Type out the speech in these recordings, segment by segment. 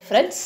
friends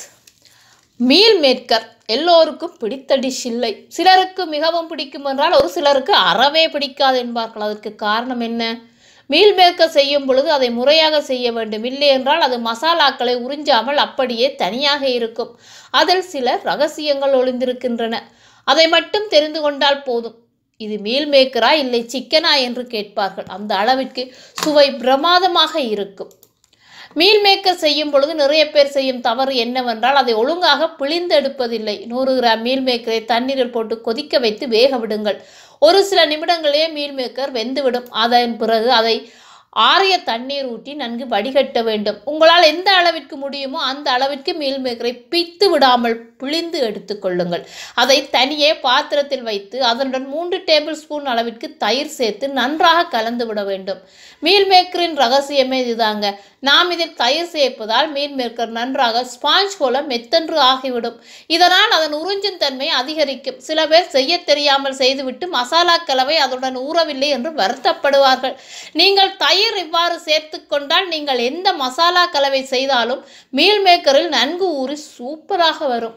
meal maker எல்லோருக்கும் பிடித்த dish இல்லை சிலருக்கு மிகவும் பிடிக்கும் என்றால் ஒரு சிலருக்கு அறவே பிடிக்காது என்பார்கள் அதற்கு காரணம் என்ன மீல் மேக்கர் செய்யும் பொழுது அதை முறையாக செய்ய வேண்டும் இல்லை என்றால் அது மசாலாக்களை உறிஞ்சாமல் அப்படியே தனியாக இருக்கும் அதில் சில ரகசியங்கள் ஒளிந்திருக்கின்றன அதை மட்டும் தெரிந்து கொண்டால் போதும் இது மீல் மேக்கரா இல்லை சிக்கனா என்று கேட்பார்கள் அந்த அளவிற்கு சுவை பிரமாதமாக இருக்கும் மீல் மேக்கர் செய்யும் பொழுது நிறைய பேர் செய்யும் தவறு என்னவென்றால் அதை ஒழுங்காக பிழிந்து எடுப்பதில்லை நூறு கிராம் மீல் மேக்கரை தண்ணீரில் போட்டு கொதிக்க வைத்து வேக விடுங்கள் ஒரு சில நிமிடங்களே மீல் மேக்கர் வெந்துவிடும் அதன் பிறகு அதை ஆறிய தண்ணீர் ஊற்றி நன்கு வடிகட்ட வேண்டும் உங்களால் எந்த அளவிற்கு முடியுமோ அந்த அளவிற்கு மீல் மேக்கரை பித்து விடாமல் பிழிந்து எடுத்துக்கொள்ளுங்கள் அதை தனியே பாத்திரத்தில் வைத்து அதனுடன் மூன்று டேபிள் ஸ்பூன் அளவிற்கு தயிர் சேர்த்து நன்றாக கலந்து விட வேண்டும் மீல் மேக்கரின் ரகசியமே இதுதாங்க நாம் இதில் தயிர் சேர்ப்பதால் மீல் மேக்கர் நன்றாக ஸ்பாஞ்ச் போல மெத்தன்று ஆகிவிடும் இதனால் அதன் உறிஞ்சும் தன்மை அதிகரிக்கும் சில பேர் செய்ய தெரியாமல் செய்துவிட்டு மசாலா கலவை அதனுடன் ஊறவில்லை என்று வருத்தப்படுவார்கள் நீங்கள் தயிர் இவ்வாறு சேர்த்து கொண்டால் நீங்கள் எந்த மசாலா கலவை செய்தாலும் மீல் மேக்கரில் நன்கு ஊறி சூப்பராக வரும்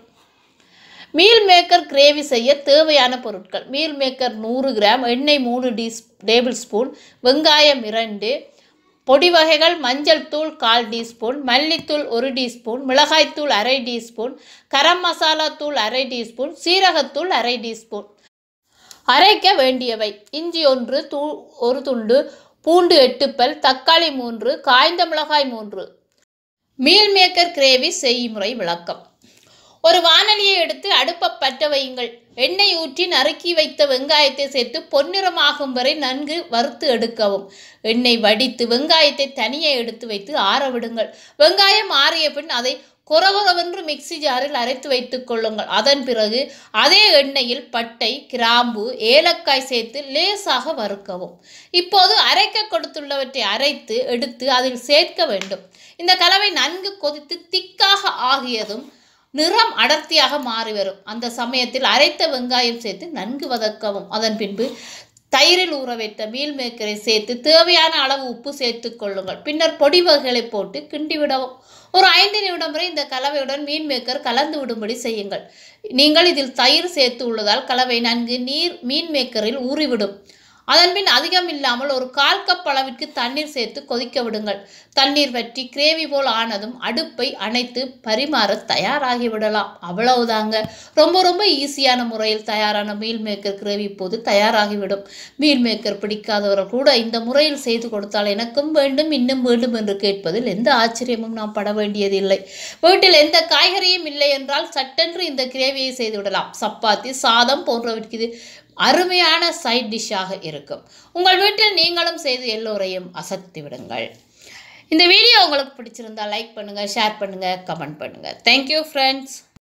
மீல் மேக்கர் கிரேவி செய்ய தேவையான பொருட்கள் மீல் மேக்கர் நூறு கிராம் எண்ணெய் மூணு டீஸ் டேபிள் ஸ்பூன் வெங்காயம் இரண்டு பொடி வகைகள் மஞ்சள் தூள் கால் டீஸ்பூன் மல்லித்தூள் ஒரு டீஸ்பூன் மிளகாய்த்தூள் அரை டீஸ்பூன் கரம் மசாலா தூள் அரை டீஸ்பூன் சீரகத்தூள் அரை டீஸ்பூன் அரைக்க வேண்டியவை இஞ்சி ஒன்று தூ ஒரு துண்டு பூண்டு எட்டு பல் தக்காளி மூன்று காய்ந்த மிளகாய் மூன்று மீல் மேக்கர் கிரேவி செய்முறை விளக்கம் ஒரு வானலியை எடுத்து அடுப்பை பற்ற வையுங்கள் எண்ணெய் ஊற்றி நறுக்கி வைத்த வெங்காயத்தை சேர்த்து பொன்னிறமாகும் வரை நன்கு வறுத்து எடுக்கவும் எண்ணெய் வடித்து வெங்காயத்தை தனியே எடுத்து வைத்து ஆற விடுங்கள் வெங்காயம் ஆறிய பின் அதை கொரகொரவென்று மிக்சி ஜாரில் அரைத்து வைத்துக் கொள்ளுங்கள் அதன் பிறகு அதே எண்ணெயில் பட்டை கிராம்பு ஏலக்காய் சேர்த்து லேசாக வறுக்கவும் இப்போது அரைக்க கொடுத்துள்ளவற்றை அரைத்து எடுத்து அதில் சேர்க்க வேண்டும் இந்த கலவை நன்கு கொதித்து திக்காக ஆகியதும் நிறம் அடர்த்தியாக மாறி வரும் அந்த சமயத்தில் அரைத்த வெங்காயம் சேர்த்து நன்கு வதக்கவும் அதன் பின்பு தயிரில் ஊற வைத்த மீல் மேக்கரை சேர்த்து தேவையான அளவு உப்பு சேர்த்து கொள்ளுங்கள் பின்னர் பொடி வகைகளை போட்டு கிண்டி விடவும் ஒரு ஐந்து நிமிடம் வரை இந்த கலவையுடன் மீன் மேக்கர் கலந்து விடும்படி செய்யுங்கள் நீங்கள் இதில் தயிர் சேர்த்து உள்ளதால் கலவை நன்கு நீர் மீன் மேக்கரில் ஊறிவிடும் அதன்பின் அதிகம் இல்லாமல் ஒரு கால் கப் அளவிற்கு தண்ணீர் சேர்த்து கொதிக்க விடுங்கள் தண்ணீர் வற்றி கிரேவி போல் ஆனதும் அடுப்பை அணைத்து பரிமாற தயாராகி விடலாம் அவ்வளவுதாங்க ரொம்ப ரொம்ப ஈஸியான முறையில் தயாரான மீல் மேக்கர் கிரேவி இப்போது தயாராகிவிடும் மீல் மேக்கர் பிடிக்காதவர்கள் கூட இந்த முறையில் செய்து கொடுத்தால் எனக்கும் வேண்டும் இன்னும் வேண்டும் என்று கேட்பதில் எந்த ஆச்சரியமும் நாம் பட வேண்டியதில்லை வீட்டில் எந்த காய்கறியும் இல்லை என்றால் சட்டென்று இந்த கிரேவியை செய்து விடலாம் சப்பாத்தி சாதம் போன்றவற்றுக்கு இது அருமையான சைட் டிஷ்ஷாக இருக்கும் உங்கள் வீட்டில் நீங்களும் செய்து எல்லோரையும் அசத்தி விடுங்கள் இந்த வீடியோ உங்களுக்கு பிடிச்சிருந்தா லைக் பண்ணுங்கள் ஷேர் பண்ணுங்கள் கமெண்ட் பண்ணுங்கள் தேங்க்யூ ஃப்ரெண்ட்ஸ்